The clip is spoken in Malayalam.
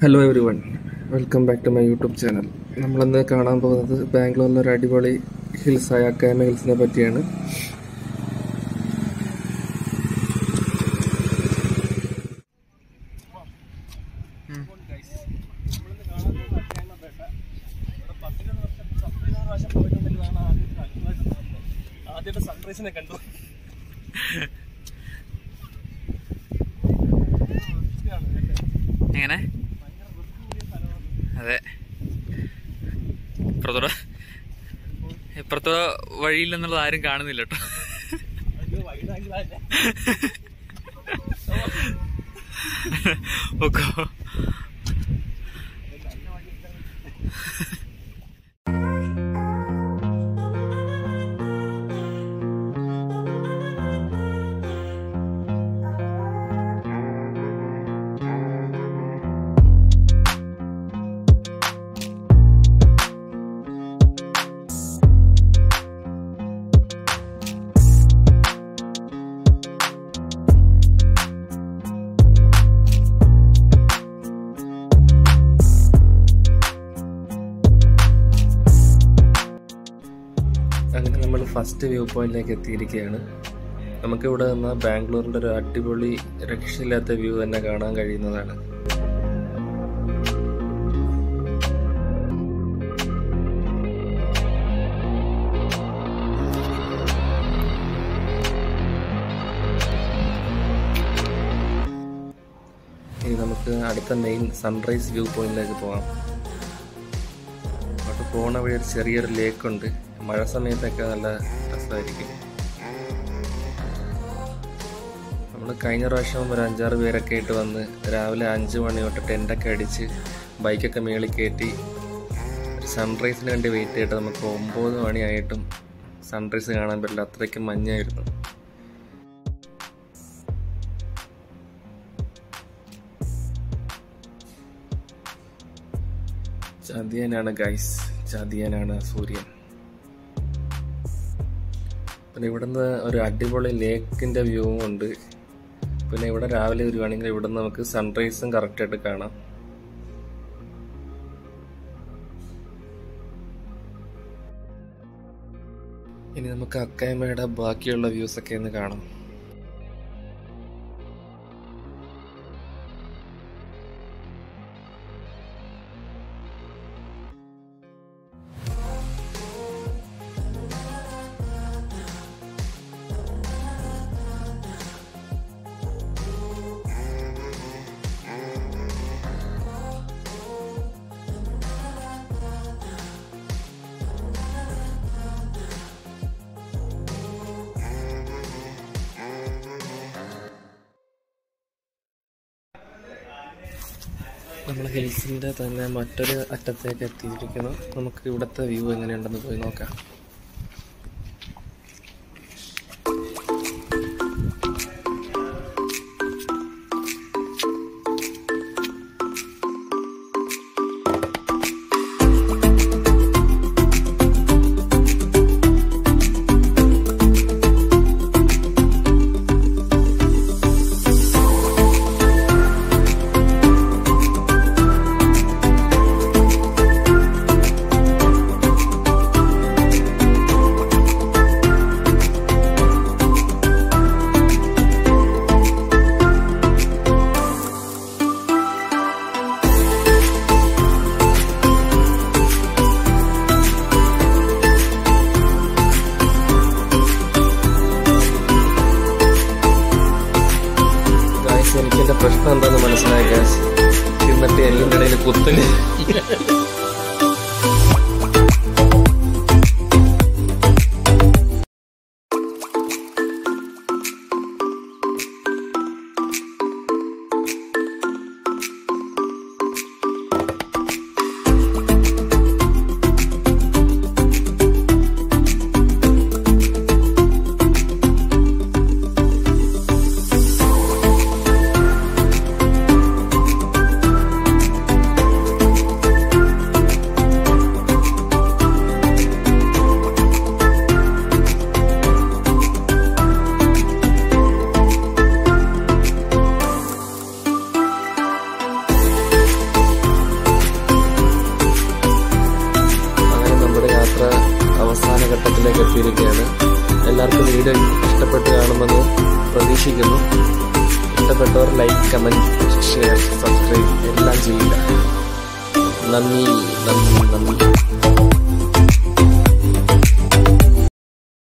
hello everyone welcome back to my YouTube channel നമ്മളിന്ന് കാണാൻ പോകുന്നത് ബാംഗ്ലൂരിലെ ഒരു അടിപൊളി ഹിൽസായ അക്കാമ ഹിൽസിനെ പറ്റിയാണ് ആദ്യത്തെ സൺറൈസിനെ കണ്ടു എങ്ങനെ അതെ ഇപ്പുറത്തോടെ ഇപ്പുറത്തെ വഴിയിൽ നിന്നുള്ളത് ആരും കാണുന്നില്ല കേട്ടോ ഓക്കോ അങ്ങനെ നമ്മൾ ഫസ്റ്റ് വ്യൂ പോയിന്റിലേക്ക് എത്തിയിരിക്കുകയാണ് നമുക്കിവിടെ നിന്ന് ബാംഗ്ലൂരിൻ്റെ ഒരു അടിപൊളി രക്ഷയില്ലാത്ത വ്യൂ തന്നെ കാണാൻ കഴിയുന്നതാണ് ഇനി നമുക്ക് അടുത്ത മെയിൻ സൺറൈസ് വ്യൂ പോയിന്റിലേക്ക് പോകാം അങ്ങോട്ട് പോണ വഴി ഒരു ചെറിയൊരു ലേക്കുണ്ട് മഴ സമയത്തൊക്കെ നല്ല രസമായിരിക്കും നമ്മൾ കഴിഞ്ഞ പ്രാവശ്യം ഒരു അഞ്ചാറ് പേരൊക്കെ ആയിട്ട് വന്ന് രാവിലെ അഞ്ച് മണി തൊട്ട് ടെൻ്റൊക്കെ അടിച്ച് ബൈക്കൊക്കെ മേളിൽ കയറ്റി സൺറൈസിന് വേണ്ടി വെയിറ്റ് ചെയ്തിട്ട് നമുക്ക് ഒമ്പത് മണിയായിട്ടും സൺറൈസ് കാണാൻ പറ്റില്ല അത്രയ്ക്കും മഞ്ഞായിരുന്നു ചതിയനാണ് ഗൈസ് ചതിയനാണ് സൂര്യൻ പിന്നെ ഇവിടുന്ന് ഒരു അടിപൊളി ലേക്കിന്റെ വ്യൂവും ഉണ്ട് പിന്നെ ഇവിടെ രാവിലെ വരുവാണെങ്കിൽ ഇവിടുന്ന് നമുക്ക് സൺറൈസും കറക്റ്റായിട്ട് കാണാം ഇനി നമുക്ക് അക്കായ്മയുടെ ബാക്കിയുള്ള വ്യൂസ് ഒക്കെ ഒന്ന് കാണാം നമ്മൾ ഹിൽസിന്റെ തന്നെ മറ്റൊരു അറ്റത്തേക്ക് എത്തിയിരിക്കുന്നു നമുക്ക് ഇവിടുത്തെ വ്യൂ എങ്ങനെയുണ്ടെന്ന് പോയി നോക്കാം ഗായ്സ് എനിക്ക് എന്റെ പ്രശ്നം എന്താന്ന് മനസ്സിലായി ഗായ്സ് എന്നിട്ട് എല്ലിന്റെ ഇടയിൽ കുത്തിന് ഘട്ടത്തിലേക്ക് എത്തിയിരിക്കുകയാണ് എല്ലാവർക്കും വീഡിയോ ഇഷ്ടപ്പെട്ട് കാണുമെന്ന് പ്രതീക്ഷിക്കുന്നു ഇഷ്ടപ്പെട്ടവർ ലൈക്ക് കമൻറ്റ് ഷെയർ സബ്സ്ക്രൈബ് എല്ലാം ചെയ്യുക നന്ദി നന്ദി നന്ദി